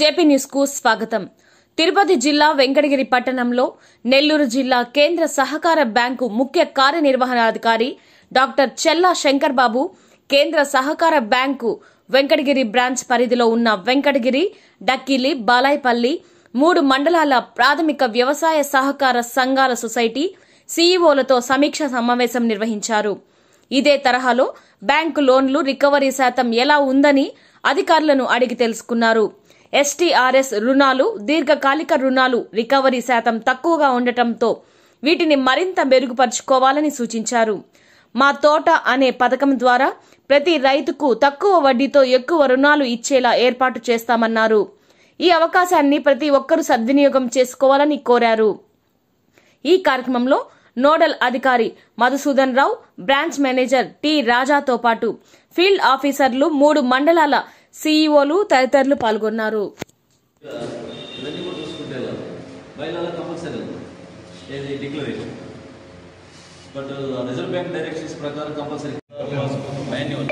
JP news కు స్వాగతం తిరుపతి జిల్లా వెంకటగిరి పట్టణంలో నెల్లూరు జిల్లా కేంద్ర సహకార బ్యాంకు ముఖ్య కార్యనిర్వహణాధికారి డాక్టర్ చెల్లా శంకర్ బాబు కేంద్ర సహకార బ్యాంకు వెంకటగిరి బ్రాంచ్ పరిధిలో ఉన్న వెంకటగిరి డక్కిలి బాలాయపల్లి మూడు మండలాల ప్రాథమిక వ్యవసాయ సహకార సంఘాల సొసైటీ సీఈఓలతో సమీక్ష సమావేశం నిర్వహించారు ఇదే తరహాలో బ్యాంకు లోన్లు రికవరీ శాతం ఎలా ఉందని అధికారులను అడిగి తెలుసుకున్నారు ఎస్టీఆర్ఎస్ రుణాలు దీర్ఘకాలిక రుణాలు రికవరీ శాతం తక్కువగా ఉండటంతో వీటిని మరింత మెరుగుపరుచుకోవాలని సూచించారు మా తోట అనే పథకం ద్వారా ప్రతి రైతుకు తక్కువ వడ్డీతో ఎక్కువ రుణాలు ఇచ్చేలా ఏర్పాటు చేస్తామన్నారు ఈ అవకాశాన్ని ప్రతి ఒక్కరూ సద్వినియోగం చేసుకోవాలని కోరారు ఈ కార్యక్రమంలో నోడల్ అధికారి Madhusudan Rao branch manager T రాజాతో పాటు ఫీల్డ్ ఆఫీసర్లు మూడు మండలాల సీఈఓలు తదితరులు పాల్గొన్నారు ఇవన్నీ కూడా చూసుకుంటే వెళ్ళాలి బయలాలో కంపల్సరీ ఉంది ఏది declaration but reserve bank directions ప్రకారం కంపల్సరీ మాన్యువల్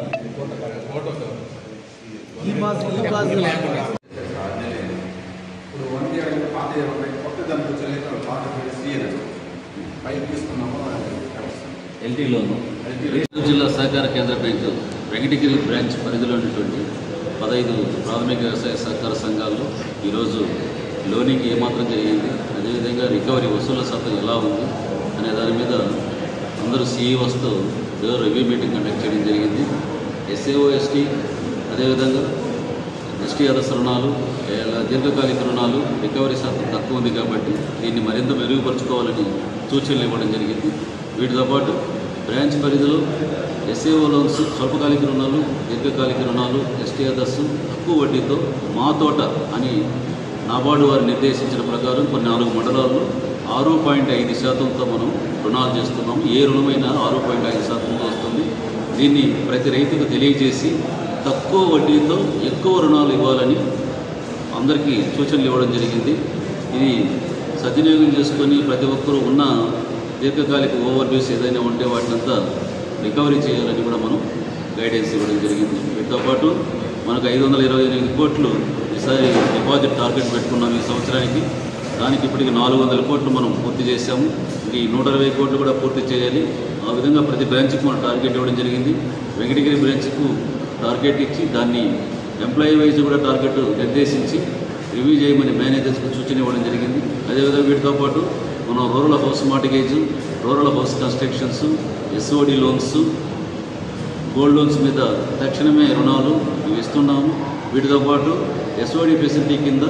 ఇప్పుడు వన్ ఇయర్ అయితే పాత ఇయర్ ఉన్నాయి కొత్త దానికి వచ్చిన లెక్కలు పాత సీఎన్ పైకి తీసుకున్నాము ఎల్టీ లోను నెల్లూరు జిల్లా సహకార కేంద్ర బ్యాంకు వెంకటగిరి బ్రాంచ్ పరిధిలో ఉన్నటువంటి పదహైదు ప్రాథమిక వ్యవసాయ సహకార సంఘాల్లో ఈరోజు లోనింగ్ ఏమాత్రం జరిగింది అదేవిధంగా రికవరీ వసూళ్ల శాతం ఎలా ఉంది అనే దాని మీద అందరూ సీఈఓస్తో ఏదో రివ్యూ మీటింగ్ కండక్ట్ చేయడం జరిగింది ఎస్ఏఓ ఎస్టీ అదేవిధంగా ఎస్టీఆర్ఎస్ రుణాలు ఇలా దీర్ఘకాలిక రుణాలు రికవరీ శాతం తక్కువ ఉంది కాబట్టి దీన్ని మరింత మెరుగుపరుచుకోవాలని సూచనలు ఇవ్వడం జరిగింది వీటితో పాటు బ్రాంచ్ పరిధిలో ఎస్ఏఓ లోన్స్ స్వల్పకాలిక రుణాలు దీర్ఘకాలిక రుణాలు ఎస్టీఆర్ఎస్ తక్కువ వడ్డీతో మా తోట అని నాబార్డు వారు నిర్దేశించిన ప్రకారం కొన్ని నాలుగు మండలాల్లో ఆరు పాయింట్ ఐదు శాతంతో మనం రుణాలు చేస్తున్నాము ఏ రుణమైనా ఆరు పాయింట్ ఐదు శాతంతో వస్తుంది దీన్ని ప్రతి రైతుకు తెలియజేసి తక్కువ వడ్డీతో ఎక్కువ రుణాలు ఇవ్వాలని అందరికీ సూచనలు ఇవ్వడం జరిగింది ఇది సద్వినియోగం చేసుకొని ప్రతి ఒక్కరూ ఉన్న దీర్ఘకాలిక ఓవర్ డ్యూస్ ఏదైనా ఉంటే వాటినంతా రికవరీ చేయాలని కూడా మనం గైడెన్స్ ఇవ్వడం జరిగింది వీటితో పాటు మనకు ఐదు వందల ఇరవై ఎనిమిది కోట్లు ఈసారి డిపాజిట్ టార్గెట్ పెట్టుకున్నాం ఈ సంవత్సరానికి దానికి ఇప్పటికి నాలుగు వందల కోట్లు మనం పూర్తి చేశాము ఈ నూట ఇరవై కోట్లు కూడా పూర్తి చేయాలి ఆ విధంగా ప్రతి బ్రాంచ్కి మనం టార్గెట్ ఇవ్వడం జరిగింది వెంకటగిరి బ్రాంచ్కు టార్గెట్ ఇచ్చి దాన్ని ఎంప్లాయీ వైజ్ కూడా టార్గెట్ నిర్దేశించి రివ్యూ చేయమని మేనేజర్స్కి సూచన ఇవ్వడం జరిగింది అదేవిధంగా వీటితో పాటు మనం rural house mortgage rural house constructions SOD loans gold loans మీద తక్షణమే రుణాలు ఇవి ఇస్తున్నాము వీటితో పాటు ఎస్ఓడి ఫెసిలిటీ కింద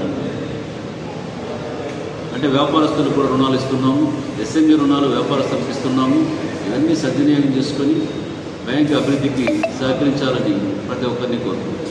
అంటే వ్యాపారస్తులకు కూడా రుణాలు ఇస్తున్నాము ఎస్ఎంఈ రుణాలు వ్యాపారస్తులకు ఇస్తున్నాము ఇవన్నీ సద్వినియోగం చేసుకొని బ్యాంకు అభివృద్ధికి సహకరించాలని ప్రతి ఒక్కరిని కోరుతున్నాను